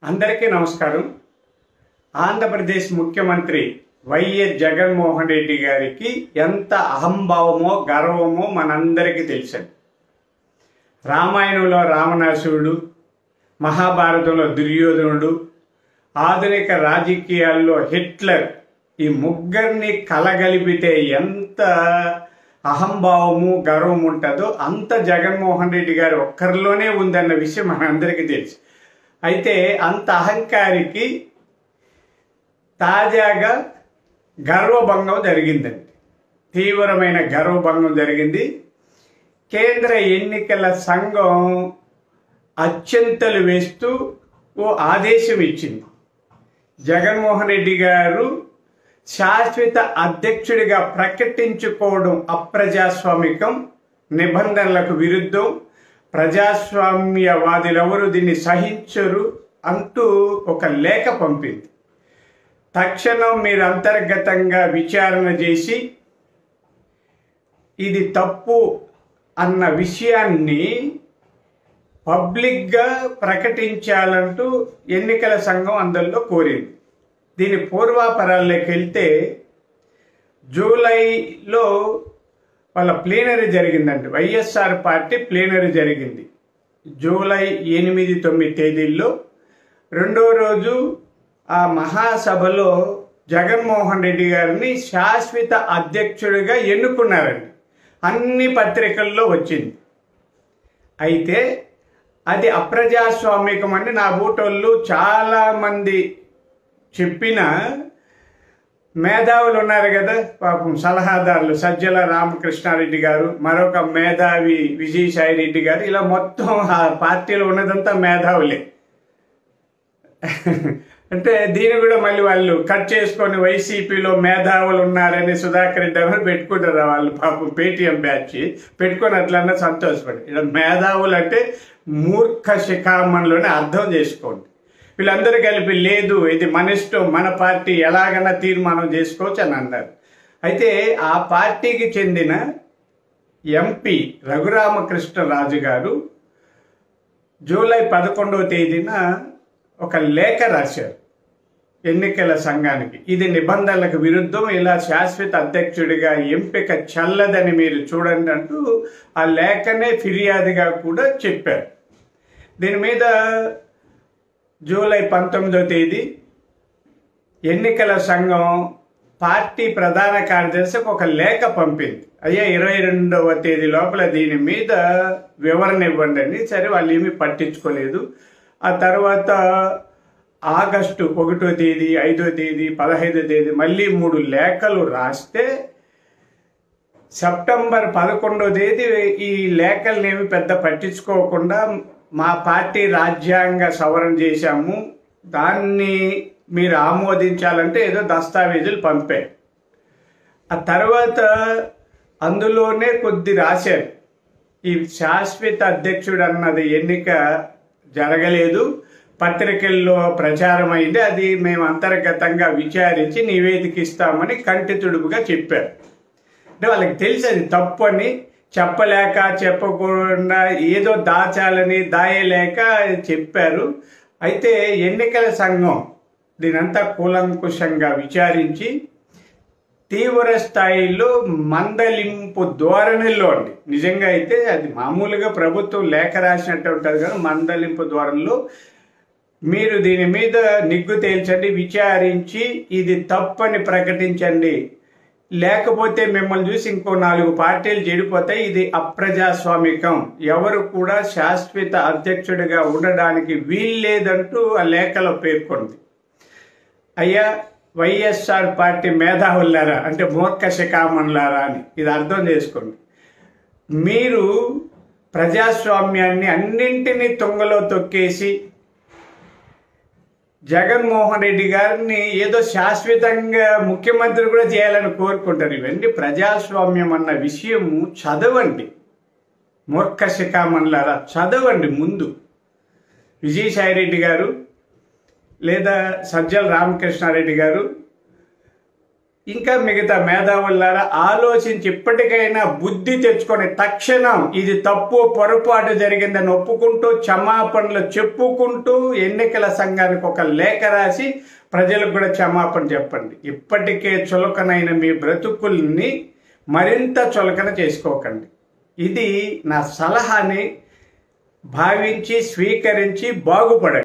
అందరికీ నమస్కారం ఆంధ్రప్రదేశ్ ముఖ్యమంత్రి వైఎస్ జగన్మోహన్ రెడ్డి గారికి ఎంత అహంభావమో గర్వమో మనందరికీ తెలుసండి రామాయణంలో రావణాసురుడు మహాభారతంలో దుర్యోధనుడు ఆధునిక రాజకీయాల్లో హిట్లర్ ఈ ముగ్గురిని కలగలిపితే ఎంత అహంభావము గర్వం ఉంటుందో అంత జగన్మోహన్ రెడ్డి గారు ఒక్కరిలోనే ఉందన్న విషయం మనందరికీ తెలుసు అయితే అంత అహంకారికి తాజాగా గర్వభంగం జరిగిందండి తీవ్రమైన గర్వభంగం జరిగింది కేంద్ర ఎన్నికల సంఘం అత్యంతలు వేస్తూ ఓ ఆదేశం ఇచ్చింది జగన్మోహన్ రెడ్డి గారు శాశ్వత అధ్యక్షుడిగా ప్రకటించుకోవడం అప్రజాస్వామికం నిబంధనలకు విరుద్ధం ప్రజాస్వామ్యవాదులెవరు దీన్ని సహించరు అంటూ ఒక లేఖ పంపింది తక్షణం మీరు అంతర్గతంగా విచారణ చేసి ఇది తప్పు అన్న విషయాన్ని పబ్లిక్గా ప్రకటించాలంటూ ఎన్నికల సంఘం అందరిలో కోరింది దీని పూర్వాపరాల్లోకి వెళ్తే జూలైలో వాళ్ళ ప్లేనరీ జరిగిందండి వైఎస్ఆర్ పార్టీ ప్లేనరీ జరిగింది జూలై ఎనిమిది తొమ్మిది తేదీల్లో రెండో రోజు ఆ మహాసభలో జగన్మోహన్ రెడ్డి గారిని శాశ్వత అధ్యక్షుడిగా ఎన్నుకున్నారండి అన్ని పత్రికల్లో వచ్చింది అయితే అది అప్రజాస్వామికం అని నా బూటోళ్ళు చాలామంది చెప్పిన మేధావులు ఉన్నారు కదా పాపం సలహాదారులు సజ్జల రామకృష్ణారెడ్డి గారు మరొక మేధావి విజయసాయి రెడ్డి గారు ఇలా మొత్తం ఆ పార్టీలో ఉన్నదంతా మేధావులే అంటే దీన్ని కూడా మళ్ళీ వాళ్ళు కట్ చేసుకొని వైసీపీలో మేధావులు ఉన్నారని సుధాకర్ రెడ్డి ఎవరు పెట్టుకుంటారు వాళ్ళు పాపం పేటీఎం బ్యాచ్ పెట్టుకొని అట్లన్నా సంతోషపడి ఇలా మేధావులు అంటే మూర్ఖ శిఖామణిలోనే అర్థం చేసుకోండి వీళ్ళందరూ కలిపి లేదు ఇది మన ఇష్టం మన పార్టీ ఎలాగైనా తీర్మానం చేసుకోవచ్చు అని అన్నారు అయితే ఆ పార్టీకి చెందిన ఎంపీ రఘురామకృష్ణరాజు గారు జూలై పదకొండవ తేదీన ఒక లేఖ రాశారు ఎన్నికల సంఘానికి ఇది నిబంధనలకు విరుద్ధం ఇలా శాశ్వత అధ్యక్షుడిగా ఎంపిక చల్లదని మీరు చూడండి అంటూ ఆ లేఖనే ఫిర్యాదుగా కూడా చెప్పారు దీని మీద జూలై పంతొమ్మిదో తేదీ ఎన్నికల సంఘం పార్టీ ప్రధాన కార్యదర్శికి ఒక లేఖ పంపింది అయ్యా ఇరవై రెండవ తేదీ లోపల దీని మీద వివరణ ఇవ్వండి అని సరే వాళ్ళు ఏమీ పట్టించుకోలేదు ఆ తర్వాత ఆగస్టు ఒకటో తేదీ ఐదో తేదీ పదహైదో తేదీ మళ్ళీ మూడు లేఖలు రాస్తే సెప్టెంబర్ పదకొండో తేదీ ఈ లేఖల్ని ఏమి పెద్ద పట్టించుకోకుండా మా పార్టీ రాజ్యాంగ సవరణ చేశాము దాన్ని మీరు ఆమోదించాలంటే ఏదో దస్తావేజులు పంపారు ఆ తర్వాత అందులోనే కొద్ది రాశారు ఈ శాశ్వత అధ్యక్షుడు అన్నది ఎన్నిక జరగలేదు పత్రికల్లో ప్రచారం అయింది అది మేము అంతర్గతంగా విచారించి నివేదిక ఇస్తామని కంటి తుడుపుగా చెప్పారు అంటే వాళ్ళకి తెలిసి అది తప్పు అని చెప్పలేక చెప్పకుండా ఏదో దాచాలని దాయలేక చెప్పారు అయితే ఎన్నికల సంఘం దీనంతా కూలంకుషంగా విచారించి తీవ్ర స్థాయిలో మందలింపు ధోరణిలో అండి నిజంగా అయితే అది మామూలుగా ప్రభుత్వం లేఖ రాసినట్టు ఉంటుంది కానీ మందలింపు ధోరణిలో మీరు దీని మీద నిగ్గు తేల్చండి విచారించి ఇది తప్పని ప్రకటించండి లేకపోతే మిమ్మల్ని చూసి ఇంకో నాలుగు పార్టీలు చెడిపోతాయి ఇది అప్రజాస్వామికం ఎవరు కూడా శాశ్వత అధ్యక్షుడిగా ఉండడానికి వీల్లేదంటూ ఆ లేఖలో పేర్కొంది అయ్యా వైఎస్ఆర్ పార్టీ మేధావులారా అంటే మూర్ఖ శిఖామణులారా అని ఇది అర్థం చేసుకోండి మీరు ప్రజాస్వామ్యాన్ని అన్నింటినీ తుంగలో తొక్కేసి జగన్మోహన్ రెడ్డి గారిని ఏదో శాశ్వతంగా ముఖ్యమంత్రి కూడా చేయాలని కోరుకుంటారు ఇవన్నీ ప్రజాస్వామ్యం అన్న విషయము చదవండి మూర్ఖ శిఖామణులారా చదవండి ముందు విజయసాయిరెడ్డి గారు లేదా సజ్జల రామకృష్ణారెడ్డి గారు ఇంకా మిగతా మేధావులారా ఆలోచించి ఇప్పటికైనా బుద్ధి తెచ్చుకొని తక్షణం ఇది తప్పు పొరపాటు జరిగిందని ఒప్పుకుంటూ క్షమాపణలు చెప్పుకుంటూ ఎన్నికల సంఘానికి ఒక లేఖ రాసి ప్రజలకు కూడా క్షమాపణ చెప్పండి ఇప్పటికే చులకనైన మీ బ్రతుకుల్ని మరింత చులకన చేసుకోకండి ఇది నా సలహాని భావించి స్వీకరించి బాగుపడండి